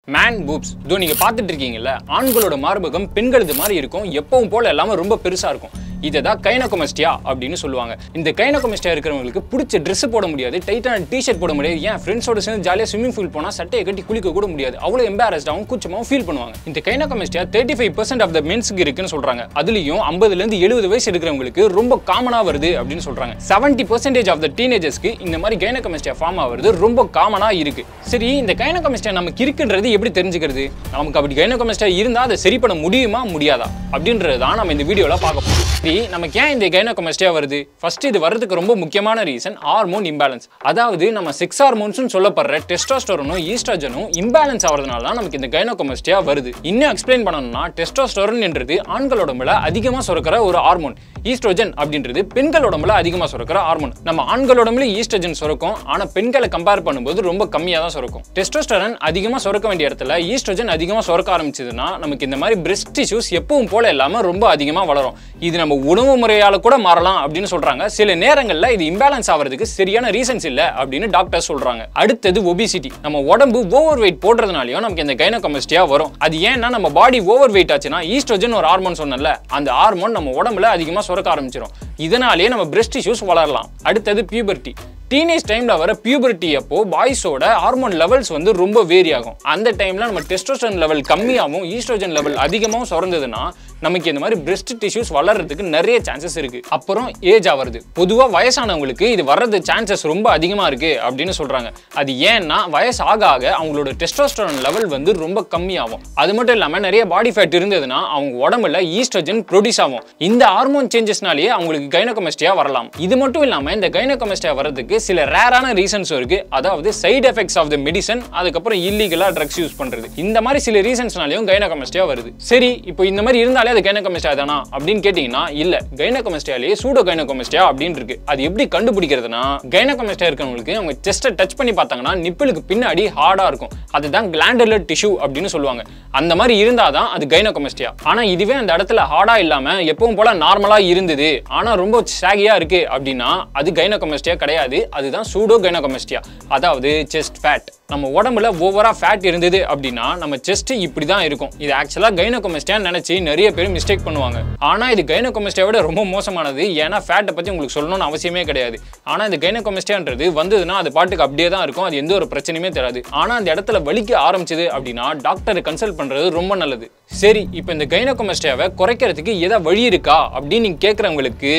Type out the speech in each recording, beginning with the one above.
man boobs இதோ நீங்க பார்த்துட்டு இருக்கீங்கல்ல ஆண்களோட மார்பகம் பெண்களது மாதிரி இருக்கும் எப்பவும் போல எல்லாமே ரொம்ப பெருசா இருக்கும் இதை தான் கைனகொமஸ்டியா அப்படின்னு சொல்லுவாங்க இந்த கைனகொமஸ்டியா இருக்கிறவங்களுக்கு பிடிச்ச Dress போட முடியாது டைட்டான டிஷர்ட் போட முடியாது ஏன் ஃப்ரெண்ட்ஸோட சேர்ந்து ஜாலியாக ஸ்விம்மிங் ஃபூல் போனால் சட்டையை கட்டி குளிக்க கூட முடியாது அவ்வளோ எம்பாரஸ்டாகவும் கூச்சமாகவும் ஃபீல் பண்ணுவாங்க இந்த gynaecomastia thirty five percent of the மென்ஸ்க்கு இருக்குன்னு சொல்றாங்க அதுலயும் ஐம்பதுலேருந்து எழுபது வயசு இருக்கிறவங்களுக்கு ரொம்ப காமனாக வருது அப்படின்னு சொல்றாங்க செவன்ட்டி பர்சன்டேஜ் ஆஃப் த டீனேஜர்ஸ்க்கு இந்த மாதிரி கைனகொமஸ்டியா ஃபார்ம் ஆகுறது ரொம்ப காமனாக இருக்கு சரி இந்த கைனகொமஸ்டியா நமக்கு இருக்குன்றது எப்படி தெரிஞ்சுக்கிறது நமக்கு அப்படி கைனகொமஸ்டியா இருந்தால் அதை சரி பண்ண முடியுமா முடியாதா அப்படின்றது தான் நம்ம இந்த வீடியோவில் பார்க்க போகிறோம் சரி நமக்கு ஏன் இந்த கைனகொமஸ்டியா வருது ஃபர்ஸ்ட் இது வர்றதுக்கு ரொம்ப முக்கியமான ரீசன் ஹார்மோன் இம்பேலன்ஸ் அதாவது நம்ம செக்ஸ் ஹார்மோன்ஸ்னு சொல்லப்படுற டெஸ்டோஸ்டரோனும் ஈஸ்ட்ரோஜனும் இம்பேலன்ஸ் ஆகிறதுனால தான் நமக்கு இந்த கைனகொமஸ்டியா வருது இன்னும் எக்ஸ்பிளைன் பண்ணணும்னா டெஸ்டோஸ்டரோன் என்றது ஆண்கள் உடம்புல அதிகமாக சுரக்கிற ஒரு ஹார்மோன் ஈஸ்ட்ரோஜன் அப்படின்றது பெண்கள் உடம்புல அதிகமாக சுரக்கிற ஹார்மோன் நம்ம ஆண்கள் உடம்புல ஈஸ்ட்ரோஜன் சுரக்கும் ஆனால் பெண்களை கம்பேர் பண்ணும்போது ரொம்ப கம்மியாக தான் சுரக்கும் டெஸ்டோஸ்டரன் அதிகமாக சுரக்க வேண்டிய இடத்துல ஈஸ்ட்ரோஜன் அதிகமாக சுரக்க ஆரம்பிச்சதுன்னா நமக்கு இந்த மாதிரி பிரெஸ்ட் டிஷ்யூஸ் எப்பவும் போல இல்லாமல் ரொம்ப அதிகமாக வளரும் இது நம்ம உணவு முறையால கூட மாறலாம் அப்படின்னு சொல்றாங்க சில நேரங்களில் இது இம்பேலன்ஸ் ஆகிறதுக்கு சரியான ரீசன்ஸ் இல்லை அப்படின்னு டாக்டர் சொல்றாங்க அடுத்தது ஒபிசிட்டி நம்ம உடம்பு ஓவர் வெயிட் போடுறதுனாலயும் நமக்கு இந்த கைனகொமஸ்டியா வரும் அது ஏன்னா நம்ம பாடி ஓவர் வெயிட் ஆச்சுன்னா ஈஸ்ட்ரோஜன் ஒரு ஹார்மோன் சொன்னல அந்த ஹார்மோன் நம்ம உடம்புல அதிகமாக சுரக்க ஆரம்பிச்சிடும் இதனாலேயே நம்ம பிரெஸ்ட் டிஷ்யூஸ் வளரலாம் அடுத்தது பியூபர்ட்டி டீனேஜ் டைம்ல வர பியூபர்ட்டி அப்போ பாய்ஸோட ஹார்மோன் லெவல்ஸ் வந்து ரொம்ப வேரி ஆகும் அந்த டைம்ல நம்ம டெஸ்டோஸ்டரோன் லெவல் கம்மியாகவும் ஈஸ்ட்ரோஜன் லெவல் அதிகமாகவும் சுரந்ததுன்னா நமக்கு இந்த மாதிரி பிரெஸ்ட் டிஷ்யூஸ் வளர்றதுக்கு நிறைய சான்சஸ் இருக்கு அப்புறம் ஏஜ் ஆவறது பொதுவா வயசானவங்களுக்கு இது வர்றது சான்சஸ் ரொம்ப அதிகமா இருக்கு அப்படின்னு சொல்றாங்க அது ஏன்னா வயசு ஆக ஆக அவங்களோட டெஸ்டோஸ்டரோன் லெவல் வந்து ரொம்ப கம்மியாகும் அது மட்டும் இல்லாம நிறைய பாடி ஃபேட் இருந்ததுன்னா அவங்க உடம்புல ஈஸ்ட்ரோஜன் ப்ரொடியூஸ் ஆகும் இந்த ஹார்மோன் சேஞ்சஸ்னாலேயே அவங்களுக்கு கைனகொமஸ்டியா வரலாம் இது மட்டும் இல்லாம இந்த கைனகொமஸ்டியா வர்றதுக்கு சில ரேரான ரீசன்ஸும் இருக்கு அதாவது side effects of the medicine அதுக்கப்புறம் இல்லீகலா ட்ரக்ஸ் யூஸ் பண்றது இந்த மாதிரி சில ரீசன்ஸ்னாலையும் கைனகொமஸ்டியா வருது சரி இப்போ இந்த மாதிரி இருந்தாலே அது கைனகொமஸ்டியா தானா அப்படின்னு கேட்டீங்கன்னா இல்ல கைனகொமஸ்டியாலேயே சூடோ கைனகொமஸ்டியா அப்படின்னு இருக்கு அது எப்படி கண்டுபிடிக்கிறதுனா கைனகொமஸ்டியா இருக்கிறவங்களுக்கு அவங்க செஸ்ட்டை டச் பண்ணி பார்த்தாங்கன்னா நிப்பிளுக்கு பின்னாடி ஹார்டா இருக்கும் அதுதான் கிளாண்டுலர் டிஷ்யூ அப்படின்னு சொல்லுவாங்க அந்த மாதிரி இருந்தாதான் அது கைனகொமஸ்டியா ஆனா இதுவே அந்த இடத்துல ஹார்டா இல்லாம எப்பவும் போல நார்மலா இருந்தது ஆனா ரொம்ப ஷாகியா இருக்கு அப்படின்னா அது கைனகொமஸ்டியா கிடையாது அதுதான் சூடோ கைனகொமஸ்டியா அதாவது செஸ்ட் ஃபேட் நம்ம உடம்புல ஓவரா ஃபேட் இருந்தது அப்படின்னா நம்ம செஸ்ட் இப்படி தான் இருக்கும் இது ஆக்சுவலா கைனகொமஸ்டியா நினைச்சு நிறைய பேர் மிஸ்டேக் பண்ணுவாங்க ஆனா இது கைனகொமஸ்டியா விட ரொம்ப மோசமானது ஏன்னா ஃபேட்டை பத்தி உங்களுக்கு சொல்லணும்னு அவசியமே கிடையாது ஆனா இந்த கைனகொமஸ்டியான்றது வந்ததுன்னா அது பாட்டுக்கு அப்படியே தான் இருக்கும் அது எந்த ஒரு பிரச்சனையுமே தராது ஆனா அந்த இடத்துல வலிக்க ஆரம்பிச்சது அப்படின்னா டாக்டரை கன்சல்ட் பண்றது ரொம்ப நல்லது சரி இப்போ இந்த கைனகொமஸ்டியாவை குறைக்கிறதுக்கு ஏதாவது வழி இருக்கா அப்படின்னு நீங்க கேட்குறவங்களுக்கு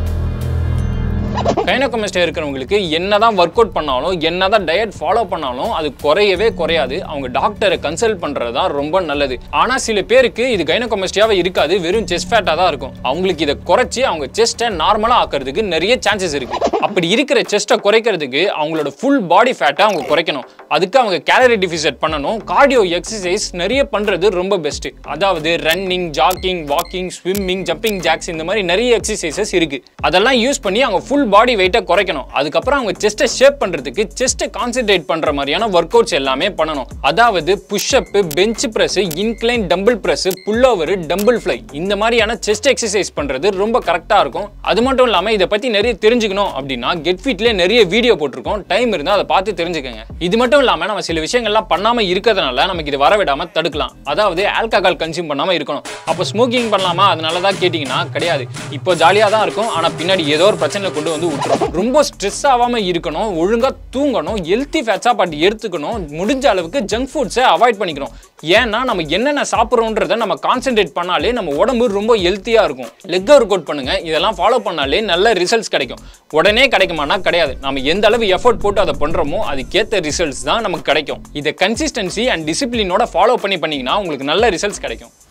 கைனகொமஸ்டியா இருக்கிறவங்களுக்கு என்னதான் ஒர்க் அவுட் பண்ணாலும் என்னதான் டயட் ஃபாலோ பண்ணாலும் அது குறையவே குறையாது அவங்க டாக்டரை கன்சல்ட் பண்றது தான் ரொம்ப நல்லது ஆனா சில பேருக்கு இது கைனகொமஸ்டியாவே இருக்காது வெறும் செஸ்ட் ஃபேட்டா தான் இருக்கும் அவங்களுக்கு இதை குறைச்சி அவங்க செஸ்ட்டை நார்மலா ஆக்கிறதுக்கு நிறைய சான்சஸ் இருக்கு அப்படி இருக்கிற செஸ்ட்டை குறைக்கிறதுக்கு அவங்களோட ஃபுல் பாடி ஃபேட்டை அவங்க குறைக்கணும் அதுக்கு அவங்க கேலரி டிஃபிசிட் பண்ணணும் கார்டியோ எக்ஸசைஸ் நிறைய பண்றது ரொம்ப பெஸ்ட் அதாவது running jogging walking swimming jumping jacks இந்த மாதிரி நிறைய எக்ஸசைசஸ் இருக்கு அதெல்லாம் யூஸ் பண்ணி அவங்க ஃபுல் பாடி வெயிட்டை குறைக்கணும் அதுக்கப்புறம் அவங்க செஸ்ட்டை ஷேப் பண்றதுக்கு செஸ்ட்டை கான்சென்ட்ரேட் பண்ற மாதிரியான ஒர்க் அவுட்ஸ் எல்லாமே பண்ணணும் அதாவது push up bench press incline dumbbell press pull over dumbbell fly இந்த மாதிரியான செஸ்ட் எக்ஸசைஸ் பண்றது ரொம்ப கரெக்டா இருக்கும் அது மட்டும் இல்லாம இதை பத்தி நிறைய தெரிஞ்சுக்கணும் அப்படின்னா கெட் ஃபிட்ல நிறைய வீடியோ போட்டிருக்கோம் டைம் இருந்தா அதை பார்த்து தெரிஞ்சுக்கங்க இது மட்டும் இல்லாம நம்ம சில விஷயங்கள்லாம் பண்ணாம இருக்கிறதுனால நமக்கு இது வரவிடாம தடுக்கலாம் அதாவது ஆல்கஹால் கன்சியூம் பண்ணாம இருக்கணும் அப்போ ஸ்மோக்கிங் பண்ணலாமா அது நல்லதா கேட்டிங்கன்னா கிடையாது இப்போ ஜாலியாக தான் இருக்கும் ஆனால் பின்னாடி ஏதோ ஒரு பிரச்சனை கொண்டு வந்து விட்டுரும் ரொம்ப ஸ்ட்ரெஸ் ஆகாம இருக்கணும் ஒழுங்கா தூங்கணும் ஹெல்த்தி ஃபேட்ஸாக பாட்டு எடுத்துக்கணும் முடிஞ்ச அளவுக்கு ஜங்க் ஃபுட்ஸை அவாய்ட் பண்ணிக்கணும் ஏன்னா நம்ம என்னென்ன சாப்பிட்றோன்றத நம்ம கான்சென்ட்ரேட் பண்ணாலே நம்ம உடம்பு ரொம்ப ஹெல்த்தியாக இருக்கும் லெக் ஒர்க் அவுட் பண்ணுங்க இதெல்லாம் ஃபாலோ பண்ணாலே நல்ல ரிசல்ட்ஸ் கிடைக்கும் உடனே கிடைக்குமானா கிடையாது நம்ம எந்த அளவு எஃபோர்ட் போட்டு அதை பண்ணுறோமோ அதுக்கேற்ற ரிசல்ட்ஸ் தான் நமக்கு கிடைக்கும் இதை கன்சிஸ்டன்சி அண்ட் டிசிப்ளினோட ஃபாலோ பண்ணி பண்ணீங்கன்னா உங்களுக்கு நல்ல ரிசல்ட்ஸ் கிடைக்கும்